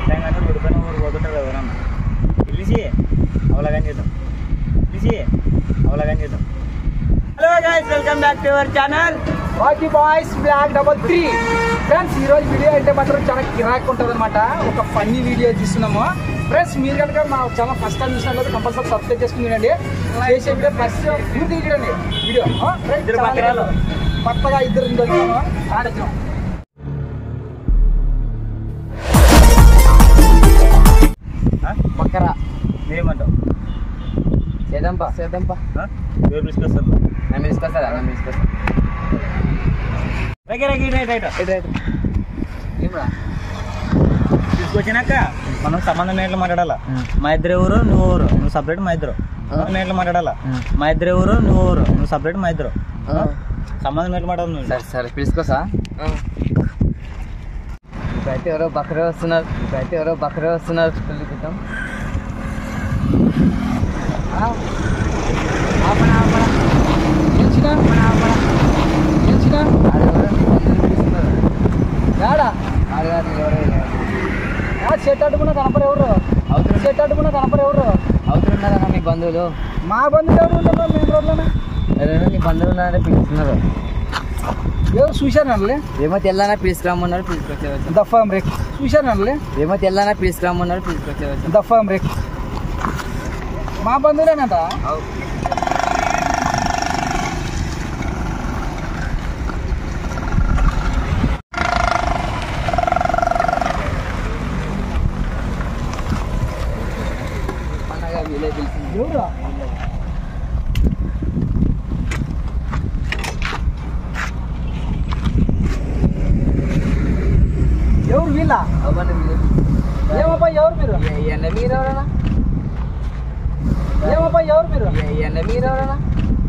నిజంగానే ఊడిపోయిన ఊరు పోతుంటారు ఎవరన్నా పిలిచి అవలాగని చేద్దాం పిలిచి అవలాగని చేద్దాం hello guys welcome back to our channel Rocky Boys block double three friends ఈ రోజు వీడియో అయితే మాత్రం చాలా కిరాక్ ఉంటుంది అనమాట ఒక ఫన్నీ వీడియో తీస్తున్నాము ఫ్రెండ్స్ మీరు కనుక మా ఛానల్ ఫస్ట్ టైం చూసినట్లయితే కంపల్సరీ సబ్స్క్రైబ్ చేసుకుని వినండి చేసే వీడియో ఫస్ట్ పూర్తి చూడండి వీడియో ఆ, friends, ఇద్దరు చాలా పక్కరాలు. కొత్తగా ఇద్దరు దొరికాము ఆడొచ్చాం మక్కర నేనేమంటావు చేద్దాంప చేద్దాంప ఎవరు పిలుచుకొస్తారు నన్ను తీసుకొస్తారా నన్ను తీసుకొస్తా రైట్ రైట్ రైట్ రైట్ ఏమరా తీసుకొచ్చినాక మనం సంబంధం ఏంటో మాట్లాడాలా మా ఇద్దరు ఎవరు నువ్వు ఎవరు నువ్వు సపరేట్ మా ఇద్దరు సంబంధం ఏంటో మాట్లాడాలా మా ఇద్దరు ఎవరు నువ్వు ఎవరు నువ్వు సపరేట్ మా ఇద్దరు సంబంధం ఏంటో మాట్లాడదు నువ్వు సరే సరే పిలుచుకోసా ఇప్పుడైతే ఎవరో బకరే వస్తున్నారు ఇప్పుడైతే ఎవరో బకరే వస్తున్నారు పెళ్లి క్రితం గెలిచినా గెలిచినా యాడా సెట్ అడ్డుకున్నా కనపరు ఎవరు అవతల సెట్ అడ్డుకున్నా కనపరు ఎవరు అవుతున్నారన్నా మీ బంధువులు మా బంధువులు ఎవరు ఉంటారు మేము రోడ్లోనే ఎవరైనా మీ బంధువులు ఉన్నారని పిలుస్తున్నారు ఎవరు చూశారు నన్ను ఏమో తెల్లానా పిలుచుకురమ్మన్నారు పిలుచుకొచ్చేవచ్చు దఫా బ్రేక్ చూశారు నన్ను ఏమో తెల్లానా పిలుచుకురమ్మన్నారు పిలుచుకొచ్చేవచ్చు దఫా బ్రేక్ మా బంధువులేనట పండగ వీలే పిలిచింది ఎవరు ఎవరు వీళ్ళ అవ్వండి వీలే పిలిచింది ఏమబ్బా ఎవరు మీరు ఎండ మీరు ఎవరన్నా ఏమబ్బా ఎవరు మీరు ఎండ మీరు ఎవరన్నా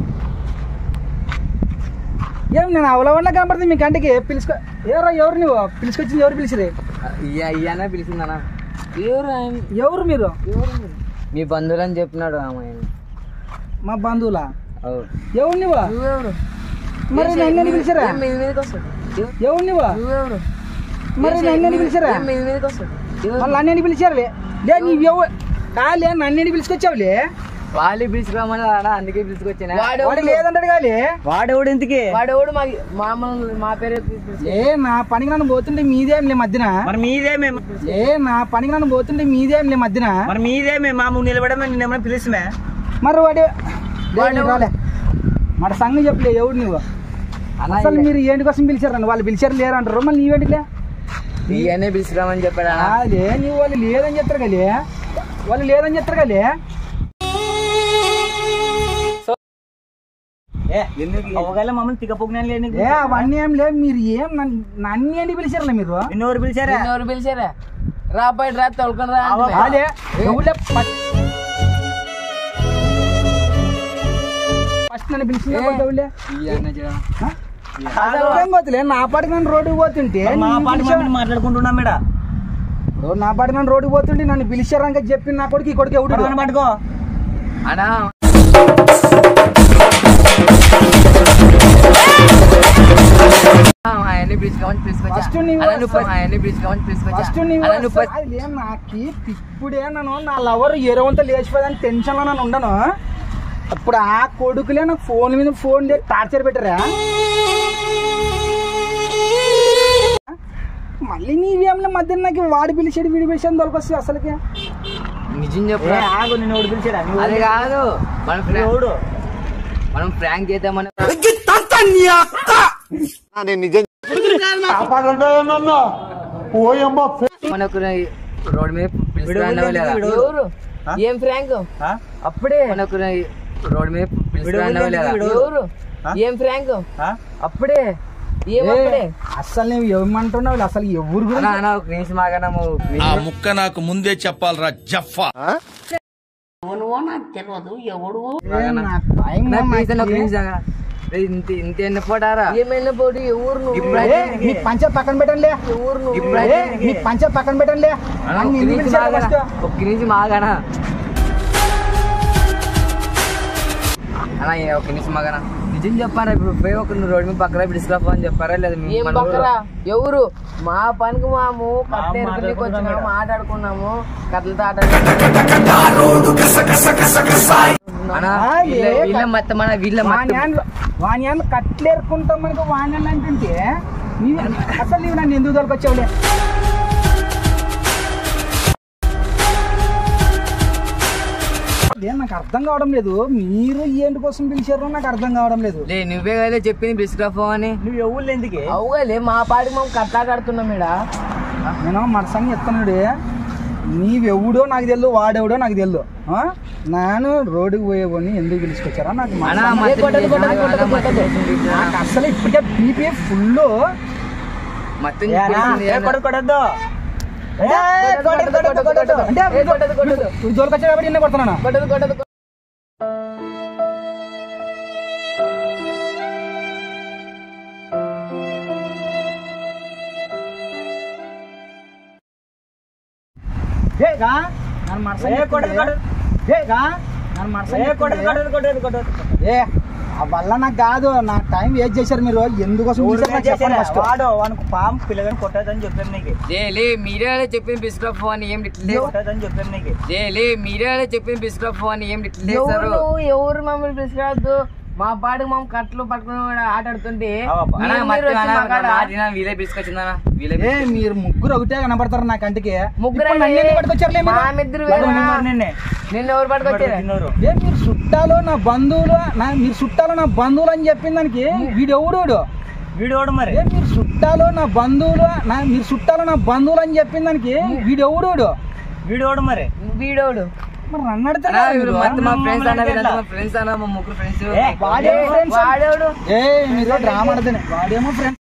ఏం నేను అవలవల్ల కనపడుతుంది మీ కంటికి పిలుచుకో ఎవరో ఎవరు నువ్వు పిలుచుకొచ్చింది ఎవరు పిలిచిరే ఇయ్యనే పిలిచిందన్నా ఎవరు ఆయన? ఎవరు మీరు ఎవరు మీరు? మీ బంధువులు అని చెప్పినాడు ఆమె మా బంధువులా అవు. ఎవరు నువ్వు నువ్వెవరు మరి నన్ను ఎందుకు పిలిచారా ఏం మీద మీదకి వస్తాడు ఎవ- ఎవరు నువ్వు నువ్వెవరు మరి ఏం నన్ను ఎందుకు పిలిచారా ఏం మీద మీదకి వస్తాడు ఎవరు? వాళ్ళు నన్ను ఎందుకు పిలిచారులే లే నీవు ఎవరు కాలే నన్ను ఎందుకు పిలుచుకొచ్చావులే వాళ్ళు పిలుచుకోమని రాడా అందుకే పిలుచుకొచ్చాను వాడు లేదంటాడు కాలే వాడెవడు ఇంతకి వాడెవడు మా మామూలు మా పేరే పిలుచుకొచ్చాడు. ఏ నా పనికి నన్ను పోతుంటే మీదేం లే మధ్యన మరి మీదేమే ఏ నా పనికి నన్ను పోతుంటే మీదేం లే మధ్యన మరి మీదేమే మా ముందు నిలబడమే నిన్నేమైనా పిలిచిమే మరి వాడు వాడు రాలే మన సంగతి చెప్పలే ఎవడు నువ్వు అన్న అసలు మీరు ఏంటి కోసం పిలిచారండి వాళ్ళు పిలిచారు లేరు అంటారు మళ్ళీ నీవేంటిలే ఇవన్నీ పిలుచుకురామని చెప్పాడు అన్న అదే నువ్వు వాళ్ళు లేదని చెప్తారు కలే వాళ్ళు లేదని చెప్తారు కలే ఏ ఒకవేళ మమ్మల్ని తిక్కపోకున్నాను లేని ఏ అవన్నీ ఏం లేవు మీరు ఏం నన్ను నన్ను ఏంటి పిలిచారులే మీరు నిన్నెవరు పిలిచారా ఎవరు పిలిచారా రా బయట రా తొలకొని రా అంటే. అదే ఎవరులే ఫస్ట్ నన్ను పిలిచిన ఎవరులే ఇవన్నీ చూడన్నా. అదేం పోతులే నా పాటికి నన్ను రోడ్డుకి పోతుంటే మా నీవు పాటి పిలిచావు. మమ్మల్ని మాట్లాడుకుంటున్నాం మేడ ఇప్పుడు నా పాటికి నన్ను రోడ్డుకి పోతుంటే నన్ను పిలిచారని చెప్పి నా కొడుకు ఈ కొడుకు ఎవడు పట్టుకో అన్నా అవన్నీ పిలుచుకోమని పిలుచుకొచ్చా First నువ్వు అలా నువ్వు అసలు- అవన్నీ పిలుచుకోమని పిలుచుకొచ్చా ఫస్ట్ నీవు అలా నువ్వు అసలు- అదే నాకి ఇప్పుడే నన్ను నా లవర్ ఎరవంతా లేచిపోదని టెన్షన్ లో నన్ను ఉండను అప్పుడు ఆ కొడుకులే నాకు ఫోన్ మీద ఫోన్ చేసి టార్చర్ పెట్టారా మళ్ళీ నీవేమిలే మధ్య నాకు వాడి పిలిచాడు వీడి పిలిచాడు తొలకొస్తే అసలుకి నిజం ఏ, చెప్పు ఆగు నిన్ను ఎవడు పిలిచారా నువ్వు అది కాదు మనం నువ్వు ఫ్రా- ఎవడు మనం ఫ్రాంక్ చేద్దామని మనకు రోడ్ మీద పిలుచుకురాన్నావు లేదా వీడు ఎవరు ఆ? ఏం ఫ్రాంక్ ఆ? అప్పుడే మనకు రోడ్ మీద పిలుచుకురాన్నావు లేదా వీడు. ఎవరు ఆ? ఏం ఫ్రాంక్ ఆ? అప్పుడే ఏం ఏ, అప్పుడే అసలు నువ్వు ఏమంటున్నావు అసలు ఎవరు అన్నా, గురించి అన్నా, ఒక నిమిషం ఆగనము ఆ ముక్క నాకు ముందే చెప్పాలరా జఫా ఏ, నా టైం నా నాకు ప్లీజ్ అన్న, ఒక ఏ- నిమిషం ఆగరా. రేయ్, ఇంత ఇంత ఎన్ని పోటారా ఏమైనా పోటీ ఎవరు నువ్వు ఏ, మీ పంచ పక్కన పెట్టండి ఎవరు నువ్వు ఏ, మీ పంచ పక్కన పెట్టండి అన్నా, నన్ను ఒక్క ఎందుకు నిమిషం పిలిచారు ఆగరా. first? ఒక్క నిమిషం ఆగనా అన్నా ఏ ఒక్క నిమిషం ఆగనా నిజం చెప్పారా ఇప్పుడు పోయి ఒక రోడ్డు మీద పక్కన పిలుచుకురాపో అని చెప్పారా లేదా మీ- ఏం మన పక్కరా ఎవరు మా పనికి మాము మా కట్టె అమ్మ ఎరుకునికి వచ్చినాము ఆడుకుంటున్నాం మాట్లాడుకున్నాము కట్లతో ఆట అన్నా, ఆ, వీళ్ళ- ఏ వీళ్ళ మత్త మన వీళ్ళ మత్త వాణ్యాన్లు వాణ్యాన్లు కట్లేరుకుంటాం మనకు వాణ్యాలు అంటుంటే నీవు అసలు నీవు నన్ను ఎందుకు దొరకొచ్చావులే అదే నాకు అర్థం కావడం లేదు మీరు ఏంటి కోసం పిలిచారో నాకు అర్థం కావడం లేదు లే నువ్వే కదా చెప్పింది బిస్క్రఫ్ అని నువ్వు ఎవరు ఎందుకే అవుగలే మా పాటికి మేము కట్టా కడుతున్నాం ఈడ నేను మనసంగా చెప్తున్నాడు నీవెవడో నాకు తెలియదు వాడెవడో నాకు తెలియదు ఆ? నేను రోడ్డుకి పోయేవాడిని ఎందుకు పిలుచుకొచ్చారా నాకు అన్నా, మనసంగా- మత్తు ఏ కొట్టదు, కొట్టదు, చేసినా, కొట్టదు, అన్నా, మత్తు కొట్టదు. చేసింది. నాకు అసలు ఇప్పటికే బీపీ ఫుల్ మొత్తం ఏనా? చెప్పింది ఏ అన్న. కొడదు కొడద్దు అంటే ఏ, కొట్టదు, కొట్టదు. దొరకొచ్చా కాబట్టి నిన్న కొడుతున్నాను కొట్టదు కొట్టదు కొట్టదు. ఏ గా నన్ను మనసంగా ఏ కొడదు చెప్తుంది. కొడదు ఏ గా నన్ను మనసంగా ఏ కొడదు చెప్తుంది. కొడదు కొడదు కొడదు ఏ ఆ వల్ల నాకు కాదు నా టైం వేస్ట్ చేశారు మీరు ఎందుకోసం పిలిచారో నాకు చెప్పండి ఫస్ట్ వాడు వానికి పాము పిల్లలని కొట్టదని చెప్పాను నీకు లే లే మీరే కదా చెప్పింది బిస్క్రఫ్ అని ఏం ఇట్లా కొట్టదని చెప్పాను నీకు లే లే మీరే కదా చెప్పింది బిస్క్రఫ్ అని ఏం ఇట్లా చేస్తారు ఎవరు మమ్మల్ని బిస్క్రాదు మా పాటికి మమ్మల్ని కట్లు పట్టుకుని ఆట ఆడుతుంటే అవప్ప. అన్నా, మీరు మత్తు వచ్చి అన్నా, మా కాడ- నా మాట వీలే బిస్కొచ్చిందన్నా వీలే ఏ మీరు ముగ్గురు ఒకటే కనబడతారు నా కంటికి ముగ్గురు ఇప్పుడు నన్ను ఎందుకు పట్టుకొచ్చారులే మీరు? మామిద్దరు వాడు నిన్ను- నిన్నే నిన్న ఎవరు పట్టుకొచ్చారు తిన్నారు ఏ మీరు చుట్టాలు నా బంధువులు నా మీరు చుట్టాలు నా బంధువులు అని చెప్పిన దానికి వీడు ఎవడు వీడోడు మరి ఏ మీరు చుట్టాలు నా బంధువులు నా మీరు చుట్టాలు నా బంధువులు అని చెప్పిన దానికి వీడు ఎవడు వీడోడు మరి వీడోడు మరి నన్ను అడిగితే అన్నా, కదా వీళ్ళు మీరు? మొత్తం మా మమ్మల్ని ఫ్రెండ్స్ అన్న వీళ్ళంతా ఎట్లా? మా ఫ్రెండ్స్ అన్న మా ముగ్గురు ఫ్రెండ్స్ ఏ, వాడేమో friends. వాడేవాడు ఏ మీరు డ్రామా ఆడదని వాడేమో ఫ్రెండ్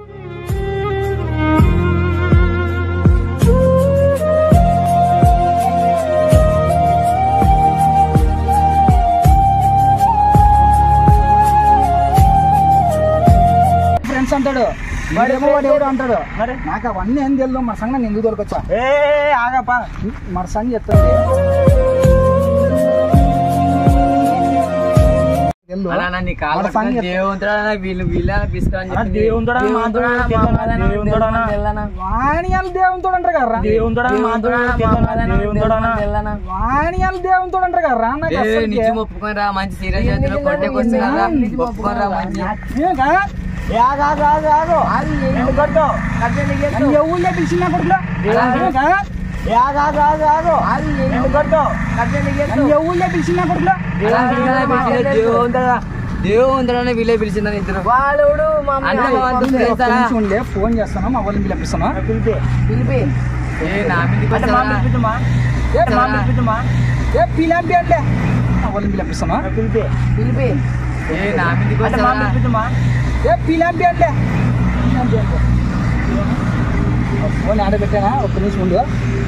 ఫ్రెండ్స్ అంటాడు వాడేమో వాడు ఎవడు అంటాడు మరి నాకు అవన్నీ ఏం తెలియదు మన సంగ నేను ఎందుకు దొరకొచ్చా ఏ ఆగప్పా మన సంగ చెప్తాడు తెలుసు. అన్నా నా నీ కాళ్ళు మన సంగతి- పట్టుకొని దేవుంతుడా అన్నా, వీళ్ళు వీళ్ళ బిస్కా అని అన్నా, చెప్పింది. దేవుంతుడా, దేవుంతుడా, మాంతుడా, మా తెల్లనా, మాదనా, దేవుంతుడా, తెల్లనా. వాణియాలు దేవునితో అంటారు కదా దేవుందోడా దేవుంతుడా, మా మాదనా, దేవుందోడా తెల్లనా. వాణియాలు దేవునితో అంటారు కదా నాకు ఏ, అసలుకి. నిజం ఒప్పుకొని రా మంచి సీరియస్ చేతులు కొట్టేకి వస్తున్నారా ఒప్పుకొని రా మంచి ఏగా? ఏ, ఆగు, ఆగు, ఆగు, ఆగు. ఎందుకు కొడతావు? నన్ను ఎవరిలో పిలిచిన కొడుకులా ఏగా? ఏ, ఆగు, ఆగు, ఆగు, ఆగు. ఎందుకు కొడతావు? నన్ను ఎవరిలో పిలిచిన కొడుకులా దేవుంతుడా దేవుంతుడా వీళ్ళే పిలిచిందని ఇద్దరు వాడు అంటే మా వద్దు ఒక్క తెలుసారా? నిమిషం ఉండే ఫోన్ చేస్తాను మా వాళ్ళని పిలిపిస్తాను నాకు పిలిపి. పిలిపి ఏ నా మీదకి అంటే మా వస్తారా? పిలిపిద్దుమా? ఏ అంటే మా పిలిపిద్దుమా? ఏ పిలంపి అంటే మా వాళ్ళని పిలిపిస్తాను నాకు పిలిపి. పిలిపి ఏ నా మీదకి అంటే మా వస్తారా? పిలిపిద్దుమా? ఏ పిలంపి అంటే పిలంపి అంటే ఫోన్ ఆడబెట్టానా ఒక్క నిమిషం ఉండు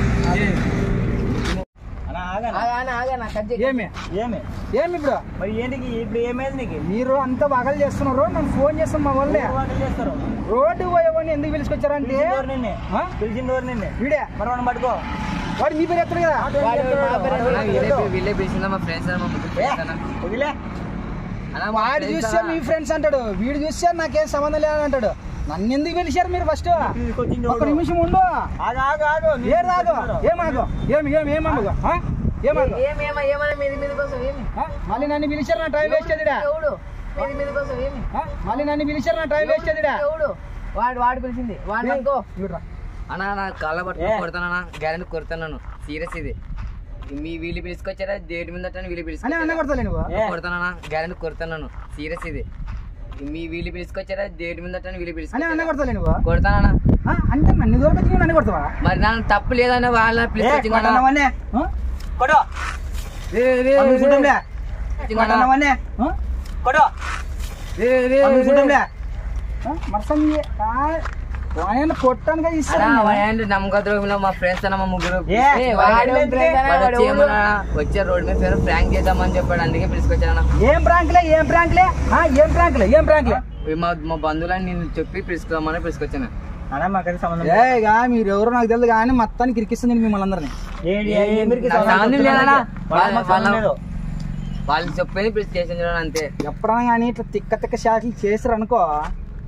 అన్నా, ఆగన్నా. ఆగానా, ఆగానా, కట్ చేయి. ఏమి ఏమి ఏమి ఇప్పుడు మరి ఏంటికి ఇప్పుడు ఏమైంది నీకు మీరు అంతా వగలు చేస్తున్నారు నన్ను ఫోన్ చేస్తాను మా వాళ్ళే ఎవరు వాటిని చేస్తారు రోడ్డు పోయేవాడిని ఎందుకు పిలుచుకొచ్చారంటే పిలిచిందోరు నిన్నే ఆ? పిలిచిందోరు నిన్నే వీడే మరి వాడిని పట్టుకో వాడు మీ పేరు ఎత్తాడు కదా వాడు మా పేరు వాడు అన్నా, వీళ్ళే ఎత్తు. వీళ్ళే పిలిచిందా మా ఫ్రెండ్స్ మా ముగ్గురు ఏ, ఫ్రెండ్స్ అన్న వదిలే అన్నా, మా వాడు friends చూస్తే అన్న. మీ ఫ్రెండ్స్ అంటాడు వీడు చూస్తే నాకేం సంబంధం లేదని అంటాడు నన్ను ఎందుకు పిలిచారు మీరు ఫస్ట్ తీసుకొచ్చింది ఒక వాడు. నిమిషం ఉండు ఆగు ఆగు ఆగు ఏ రాదు ఏమాగు ఏమి ఏమి ఏమాగు ఆ? ఏమాగు ఏం ఏమ- ఏమన్నా మీది మీది కోసం ఏమి ఆ? మళ్ళీ నన్ను పిలిచారు నా టైం వేస్ట్ అదిడా ఎవడు మీది మీది కోసం ఏమి మళ్ళీ నన్ను పిలిచారు నా టైం వేస్ట్ అదిడా ఎవడు వాడు వాడు పిలిచింది వాడు అనుకో చూడరా అన్నా నా కాళ్ళ ఏ. పట్టుకుని కొడతానన్నా గ్యారెంటీ కొడతాను సీరియస్ ఇది మీ వీళ్ళు పిలుచుకొచ్చారా దేని మీద అట్టని వీళ్ళు అని అన్న పిలుచుకొచ్చారా కొడతాలే నువ్వు ఏ. కొడతానన్నా గ్యారెంటీ కొడతాను సీరియస్ ఇది మీ వీళ్ళు పిలుచుకొచ్చారా దేని మీద అట్టని వీళ్ళు అని అన్న పిలుచుకొచ్చారా కొడతాలే నువ్వు కొడతానన్నా ఆ? అంటే నన్ను దొరకొచ్చి నువ్వు నన్ను కొడతావా మరి నాకు తప్పు లేదన్న వాళ్ళ ఏ, పిలుచుకొచ్చిందన్నా కొట్టనవన్నీ. ఆ? కొడు రే, రే, అన్ను రే. చూడంలే వచ్చిందన్నా. కొట్టనవన్నీ. ఆ? కొడు రే, రే, అన్ను రే. చూడంలే ఆ? మరసంగి ఆయన కొట్టానుగా అన్నా, ఇస్తాను వాడు నమ్మక ద్రోహంలో మా ఫ్రెండ్స్ అన్న మా ముగ్గురు ఏ, ఏ, వాడు వాడు ఏంటి? friends అన్న, వాడు వచ్చేయమన్నా, వచ్చే రోడ్ మీద ఫేర్ ప్రాంక్ చేద్దామని చెప్పాడు అందుకే పిలుచుకొచ్చాను ఏం ప్రాంక్లే ఏం ప్రాంక్లే ఆ, ఏం ప్రాంక్లే ఏం ప్రాంక్లే మా మా బంధువులని నేను చెప్పి పిలుచుకోమని పిలుచుకొచ్చాను అన్నా మాకైతే సంబంధం ఏ ఇక మీరు ఎవరు నాకు తెలియదు కానీ మొత్తానికి ఇరికిస్తుంది నేను మిమ్మల్ని అందరినీ ఏంటి ఏమిరికి నాకు సంబంధం సంబంధం లేదన్నా. వాళ్ళకి మాకు సంబంధం వాళ్ళ- లేదు. వాళ్ళు చెప్పేది పిలిచి స్టేషన్ చూడండి అంతే ఎప్పుడైనా కానీ ఇట్లా తిక్క తిక్క షాట్లు చేసారు అనుకో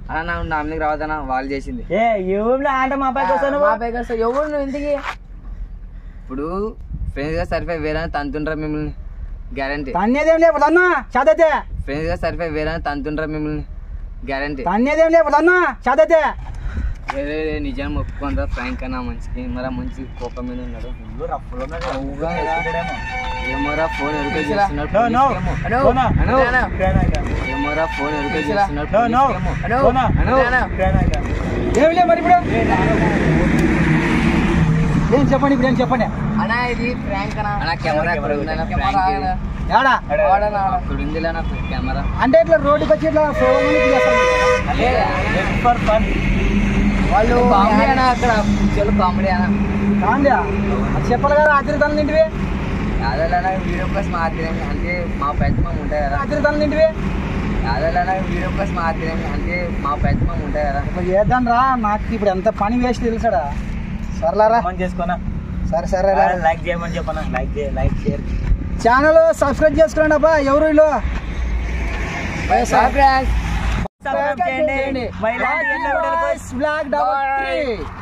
అన్న నా నామినీకి రావద్దన్న వాళ్ళు చేసింది ఏ యూలో అంటే మా పైకి వస్తాను మా పైకి వస్తే ఎవరు నువ్వు ఇంటికి ఇప్పుడు ఫ్రెండ్స్ గా సరిపోయి వేరే తంతుంటారా మిమ్మల్ని గ్యారంటీ తన్నేదేం లేవు అన్న చదైతే ఫ్రెండ్స్ గా సరిపోయి వేరే తంతుంటారా మిమ్మల్ని గ్యారంటీ తన్నేదేం లేవు అన్న చదైతే వేరే నిజం ఒప్పుకుంటారా ఫ్రాంక్ అన్న మంచికి మరా మంచి కోపం మీద ఉన్నాడు ఏమోరా ఫోన్ ఎరుక చేస్తున్నాడు No, no. పోలీసుకేమో. No, no. అను. అను. ఏమోరా ఫోన్ ఎరుక చేస్తున్నాడు No, no. పోలీసుకేమో. No, no. అను. ఏం లేవు మరి ఇప్పుడు ఏం చెప్పండి ఇప్పుడు ఏం చెప్పండి అన్నా ఇది ఫ్రాంక్ అన్న అన్న కెమెరా ఎక్కడ ఉందన్న ఫ్రాంక్ ఇది. ఏడా ఆడనా, ఆడ. అక్కడ ఉందిలే నా కెమెరా అంటే ఇట్లా రోడ్డుకి వచ్చి ఇట్లా ఫోన్ చేస్తాను ఫర్ ఫన్ వాళ్ళు కామెడీ అన్న అక్కడ పిక్చర్లు కామెడీ అన్న కాండి అది చెప్పాలి కదా ఆచరితాలు నింటివి యాదలన వీడియో కోసం ఆత్రం అంటే మా పెద్ద మామ ఉంటాయి కదా ఆచరితాలు నింటివి యాదలన వీడియో కోసం ఆత్రం అంటే మా పెద్ద మామ ఉంటాయి కదా ఇప్పుడు చేద్దాం రా నాకు ఇప్పుడు ఎంత పని వేస్ట్ తెలుసాడా సర్లారా ఫోన్ చేసుకోనా సరే సరే రా. లైక్ చేయమని చెప్పనా లైక్ చేయ లైక్ షేర్ ఛానల్ సబ్స్క్రైబ్ చేసుకోండి అబ్బా ఎవరు వీళ్ళు సబ్స్క్రైబ్ చేయండి మహిళా బ్లాక్ డబల్ త్రీ